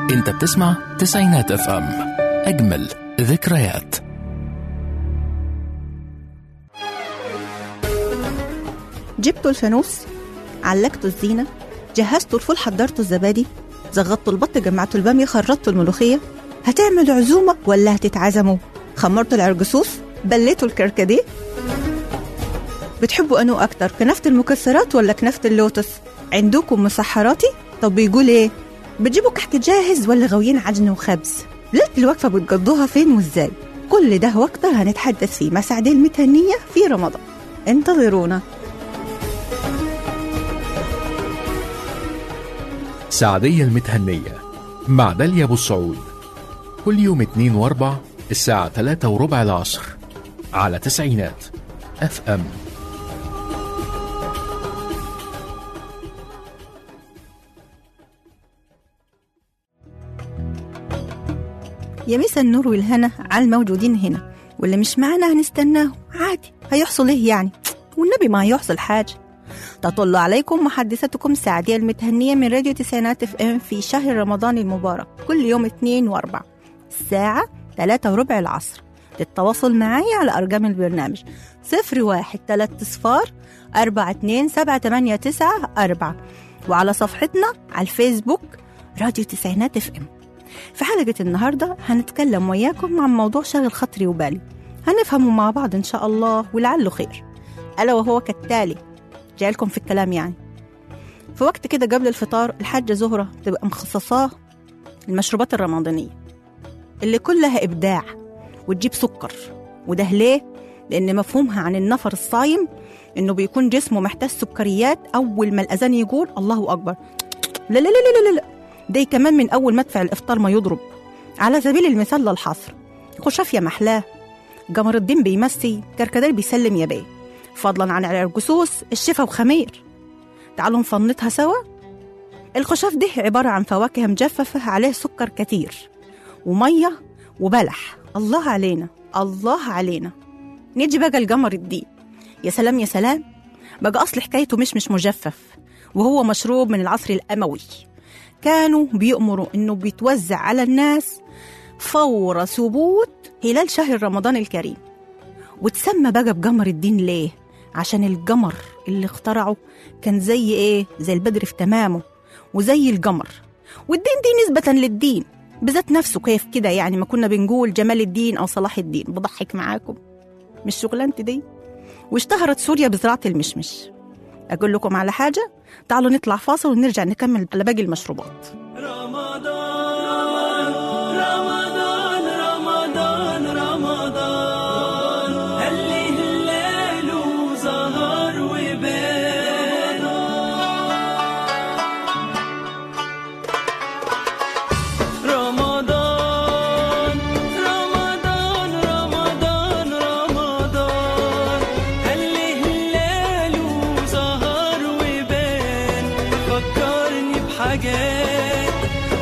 انت بتسمع تسعينات اف ام اجمل ذكريات جبتوا الفانوس علقتوا الزينة جهزتوا الفول حضرتوا الزبادي زغطتوا البط جمعتوا البامية خرطتوا الملوخية هتعملوا عزومة ولا هتتعزموا خمرتوا العرجسوس بليتوا الكركديه بتحبوا أنو أكتر كنافة المكسرات ولا كنافة اللوتس عندكم مسحراتي طب بيقول إيه بتجيبوا كحك جاهز ولا غاويين عجن وخبز ليلة الوقفة بتقضوها فين وإزاي كل ده وأكتر هنتحدث فيه مع سعدين المتهنية في رمضان انتظرونا سعدية المتهنية مع داليا أبو السعود كل يوم اتنين واربع الساعة تلاتة وربع العصر على تسعينات اف ام يا مسا النور والهنا على الموجودين هنا واللي مش معنا هنستناه عادي هيحصل ايه يعني والنبي ما هيحصل حاجة تطل عليكم محدثتكم سعدية المتهنية من راديو تسعينات اف ام في شهر رمضان المبارك كل يوم اثنين واربع الساعة ثلاثة وربع العصر للتواصل معي على أرقام البرنامج صفر واحد تلات صفار أربعة اتنين سبعة تمانية تسعة أربعة وعلى صفحتنا على الفيسبوك راديو تسعينات اف ام في حلقة النهاردة هنتكلم وياكم عن موضوع شاغل خطري وبالي هنفهمه مع بعض إن شاء الله ولعله خير ألا وهو كالتالي جاي لكم في الكلام يعني في وقت كده قبل الفطار الحاجة زهرة تبقى مخصصاه المشروبات الرمضانية اللي كلها إبداع وتجيب سكر وده ليه؟ لأن مفهومها عن النفر الصايم إنه بيكون جسمه محتاج سكريات أول ما الأذان يقول الله أكبر لا لا لا لا لا, لا. ده كمان من أول مدفع الإفطار ما يضرب على سبيل المثال للحصر خشاف يا محلاه قمر الدين بيمسي كركديه بيسلم يا بيه فضلا عن العرجسوس الشفا وخمير تعالوا نفنطها سوا الخشاف ده عبارة عن فواكه مجففة عليه سكر كتير ومية وبلح الله علينا الله علينا نيجي بقى القمر الدين يا سلام يا سلام بقى أصل حكايته مش مش مجفف وهو مشروب من العصر الأموي كانوا بيأمروا إنه بيتوزع على الناس فور ثبوت هلال شهر رمضان الكريم وتسمى بقى بقمر الدين ليه؟ عشان القمر اللي اخترعه كان زي ايه؟ زي البدر في تمامه وزي القمر والدين دي نسبة للدين بذات نفسه كيف كده يعني ما كنا بنقول جمال الدين أو صلاح الدين بضحك معاكم مش شغلانتي دي واشتهرت سوريا بزراعة المشمش أقول لكم على حاجة تعالوا نطلع فاصل ونرجع نكمل على باقي المشروبات رمضان رمضان رمضان رمضان هلي هلال وزهر وبان رمضان رمضان رمضان رمضان هلي هلال وزهر وبان فكرني بحاجات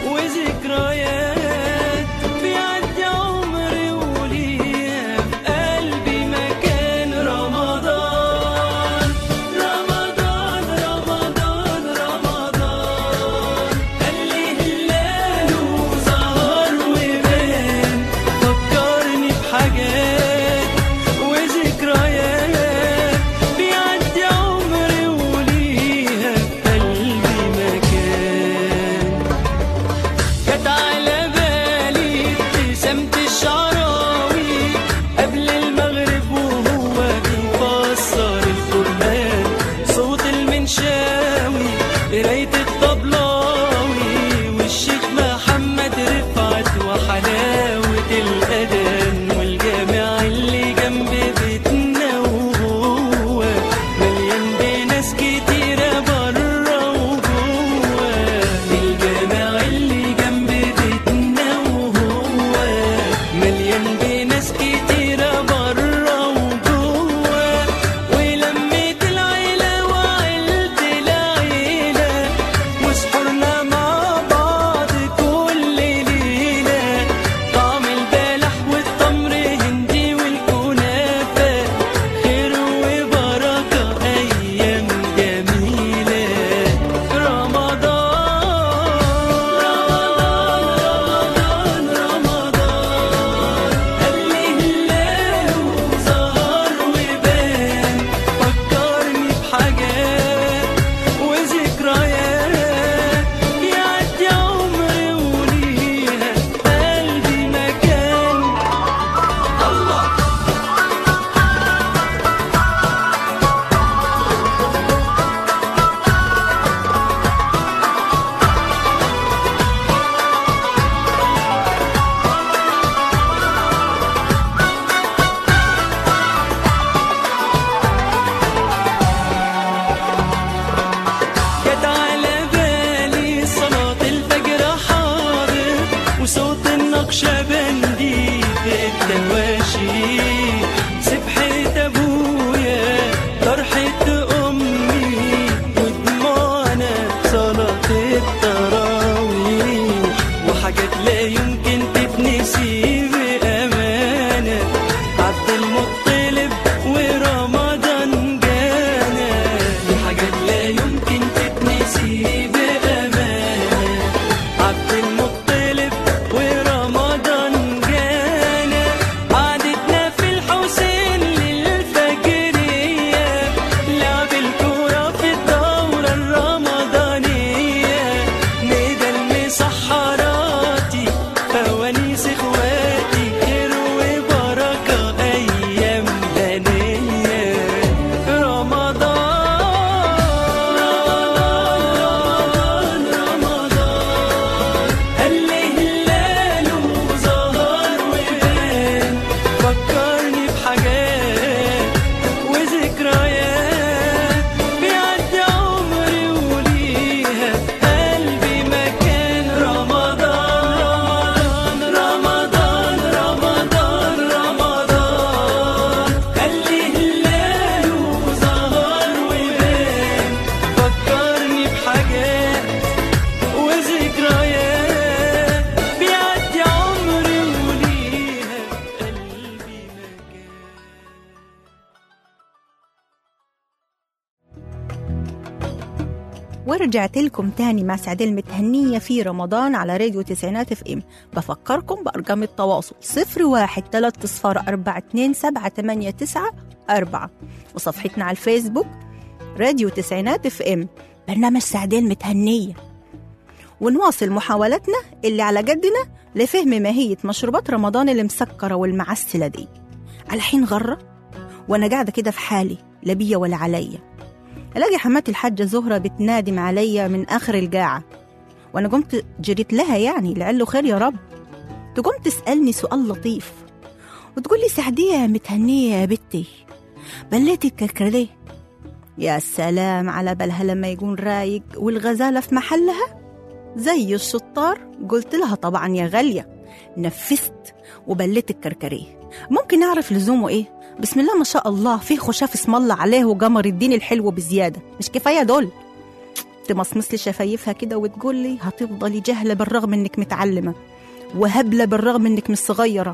وذكريات بيعدي عمري وليها في قلبي مكان رمضان رمضان رمضان رمضان هلي هلال وزهر وبان فكرني بحاجات وذكريات بيعدي عمري وليها في قلبي مكان كانت على بالي ابتسامة الشعراوي قبل المغرب وهو بيفسر القرآن صوت المنشاوي قراية الطبلاوي والشيخ محمد رفعت وحلاوة الأذان والجامع اللي جنب بيتنا وهو مليان بناس كتيرة برا وجوه الجامع اللي جنب بيتنا وهو مليان بناس كتيرة برا وجوه ولمة العيلة وعيلة العيلة ورجعت لكم تاني مع سعدية المتهنية في رمضان على راديو تسعينات اف ام بفكركم بأرقام التواصل صفر واحد تلات صفار أربعة اتنين سبعة تمانية تسعة أربعة وصفحتنا على الفيسبوك راديو تسعينات اف ام برنامج سعدية المتهنية ونواصل محاولتنا اللي على قدنا لفهم ماهية مشروبات رمضان المسكرة والمعسلة دي على حين غرة وأنا قاعدة كده في حالي لا بيا ولا عليا الاقي حماتي الحاجه زهره بتنادم عليا من اخر الجاعه وانا قمت جريت لها يعني لعله خير يا رب تقوم تسالني سؤال لطيف وتقول لي سعديه يا متهنيه يا بنتي بليتي الكركديه يا سلام على بالها لما يكون رايق والغزاله في محلها زي الشطار قلت لها طبعا يا غاليه نفست وبليت الكركريه ممكن اعرف لزومه ايه بسم الله ما شاء الله فيه خشاف اسم الله عليه وقمر الدين الحلو بزياده مش كفايه دول تمصمص لي شفايفها كده وتقول لي هتفضلي جهله بالرغم انك متعلمه وهبله بالرغم انك مش صغيره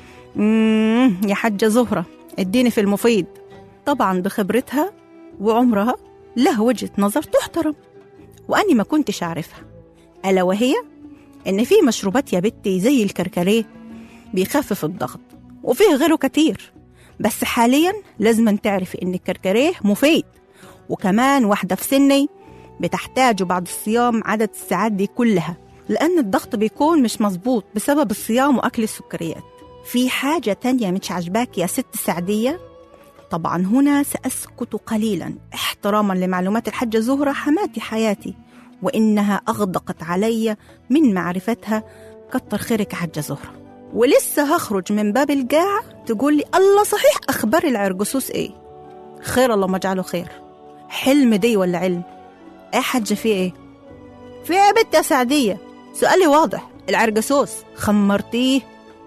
امم يا حاجه زهره اديني في المفيد طبعا بخبرتها وعمرها له وجهه نظر تحترم واني ما كنتش اعرفها الا وهي ان في مشروبات يا بنتي زي الكركريه بيخفف الضغط وفيه غيره كتير بس حاليا لازم تعرفي ان الكركريه مفيد وكمان واحدة في سني بتحتاجه بعد الصيام عدد الساعات دي كلها لأن الضغط بيكون مش مظبوط بسبب الصيام وأكل السكريات في حاجة تانية مش عجباك يا ست سعدية طبعا هنا سأسكت قليلا احتراما لمعلومات الحاجة زهرة حماتي حياتي وإنها أغدقت علي من معرفتها كتر خيرك يا حاجة زهرة ولسه هخرج من باب الجاعة تقول لي الله صحيح أخبار العرجسوس إيه خير الله ما اجعله خير حلم دي ولا علم ايه حاجة في ايه في ايه يا بنت يا سعدية سؤالي واضح العرجسوس خمرتيه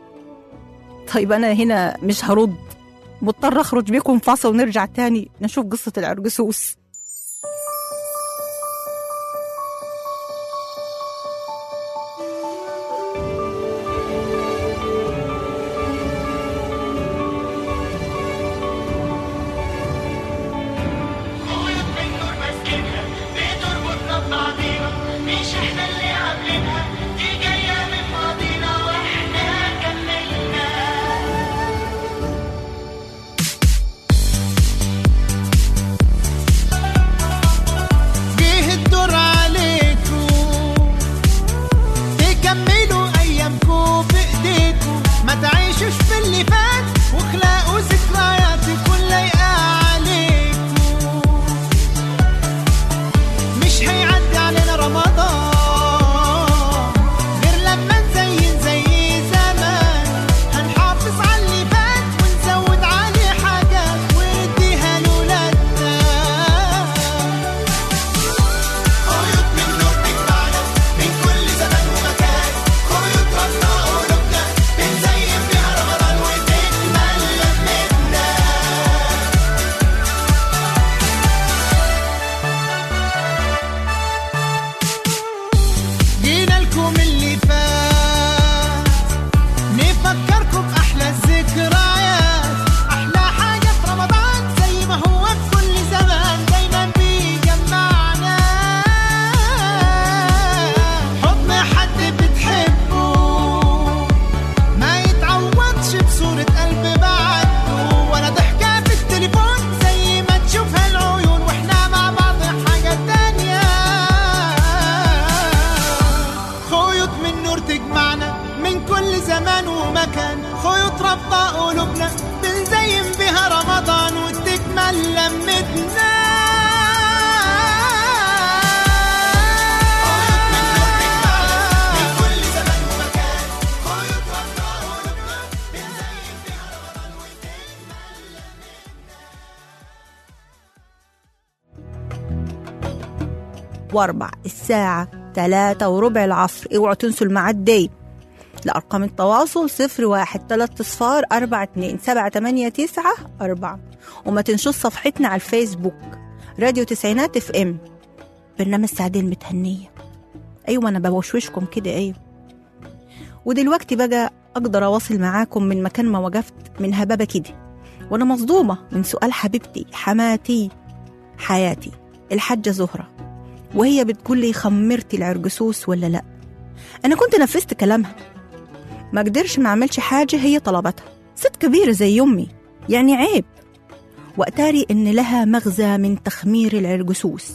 طيب أنا هنا مش هرد مضطر أخرج بيكم فاصل ونرجع تاني نشوف قصة العرجسوس خيوط من نور ماسكينها بتربطنا ببعضينا مش احنا اللي عاملينها دي جاية من ماضينا واحنا كملنا جه الدور عليكم تكملوا ايامكم بايديكم ما تعيشوش في اللي فات واخلقوا ذكريات تكون لايقه عليكم مش هيعدي علينا رمضان غير لما نزين زي زمان هنحافظ على اللي فات ونزود عليه حاجات ونديها لولادنا خيوط من نور تجمعنا من كل زمان ومكان خيوط ربنا قلوبنا بنزين بيها رمضان وتكمل لمتنا جينا لكم اللي فات نفكركم بأحلى الذكريات أحلى حاجة في رمضان زي ما هو في كل زمان دايما بيجمعنا حضن حد بتحبه ما يتعوضش بصورة قلب بعده ولا ضحكة في التليفون زي ما تشوفها العيون واحنا مع بعض حاجة تانية خيوط من نور تجمعنا من كل زمان ومكان خيوط رابطة قلوبنا بنزين بها رمضان وتكمل لمتنا واربع الساعة تلاتة وربع العصر اوعوا تنسوا الميعاد دي لأرقام التواصل صفر واحد تلات صفار أربعة اتنين سبعة تمانية تسعة أربعة وما تنسوش صفحتنا على الفيسبوك راديو تسعينات اف ام برنامج سعدين متهنية أيوة أنا بوشوشكم كده أيوة ودلوقتي بقى أقدر أواصل معاكم من مكان ما وقفت من هبابة كده وأنا مصدومة من سؤال حبيبتي حماتي حياتي الحاجة زهرة وهي بتقول لي خمرتي العرجسوس ولا لا أنا كنت نفذت كلامها ما قدرش ما عملش حاجة هي طلبتها ست كبيرة زي أمي يعني عيب وأتاري إن لها مغزى من تخمير العرجسوس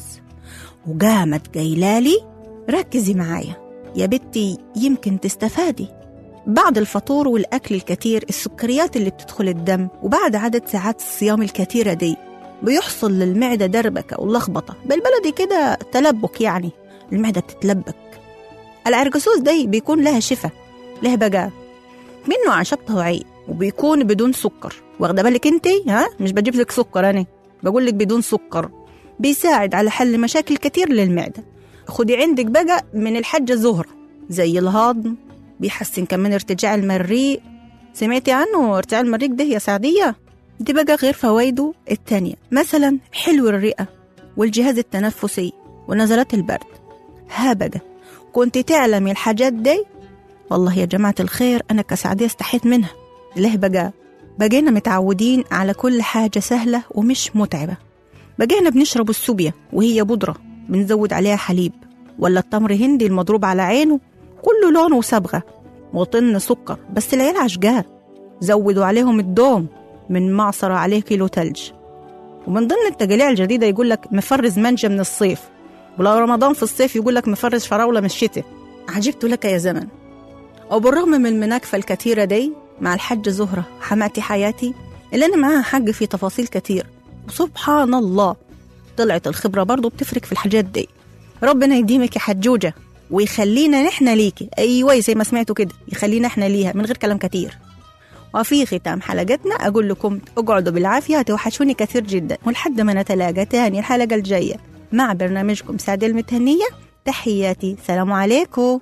وقامت قايلالي ركزي معايا يا بنتي يمكن تستفادي بعد الفطور والأكل الكتير السكريات اللي بتدخل الدم وبعد عدد ساعات الصيام الكتيرة دي بيحصل للمعدة دربكة ولخبطة بالبلدي كده تلبك يعني المعدة بتتلبك العرجسوس دي بيكون لها شفا لها بقى منه أعشاب طبيعية وبيكون بدون سكر واخدة بالك انت ها مش بجيب لك سكر أنا بقول لك بدون سكر بيساعد على حل مشاكل كتير للمعدة خدي عندك بقى من الحاجة زهرة زي الهضم بيحسن كمان ارتجاع المريء سمعتي عنه ارتجاع المريء ده يا سعدية دي بقى غير فوائده التانية مثلا حلو الرئة والجهاز التنفسي ونزلات البرد ها بقى كنت تعلمي الحاجات دي والله يا جماعة الخير أنا كسعدية استحيت منها ليه بقى بقينا متعودين على كل حاجة سهلة ومش متعبة بقينا بنشرب السوبيا وهي بودرة بنزود عليها حليب ولا التمر هندي المضروب على عينه كله لون وصبغة وطن سكر بس العيال عشقاه زودوا عليهم الدوم من معصرة عليه كيلو تلج ومن ضمن التجاليع الجديدة يقول لك مفرز مانجا من الصيف ولو رمضان في الصيف يقول لك مفرز فراولة من الشتاء عجبت لك يا زمن وبالرغم من المناكفة الكتيرة دي مع الحاجة زهرة حماتي حياتي اللي أنا معاها حق في تفاصيل كتير وسبحان الله طلعت الخبرة برضو بتفرق في الحاجات دي ربنا يديمك يا حجوجة ويخلينا نحن ليكي أيوة زي ما سمعتوا كده يخلينا احنا ليها من غير كلام كتير وفي ختام حلقتنا أقول لكم اقعدوا بالعافية هتوحشوني كثير جدا ولحد ما نتلاقى تاني الحلقة الجاية مع برنامجكم سعد المتهنية تحياتي سلام عليكم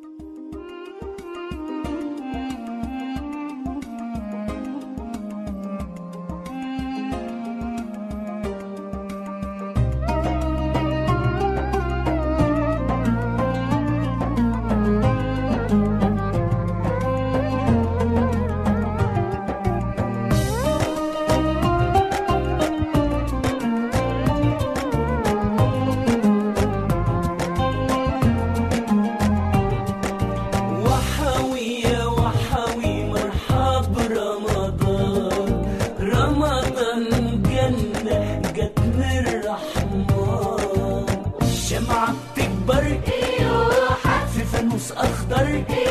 وحوي يا وحوي مرحب رمضان رمضان جنة جت من الرحمن الشمعة بتكبر في فانوس أخضر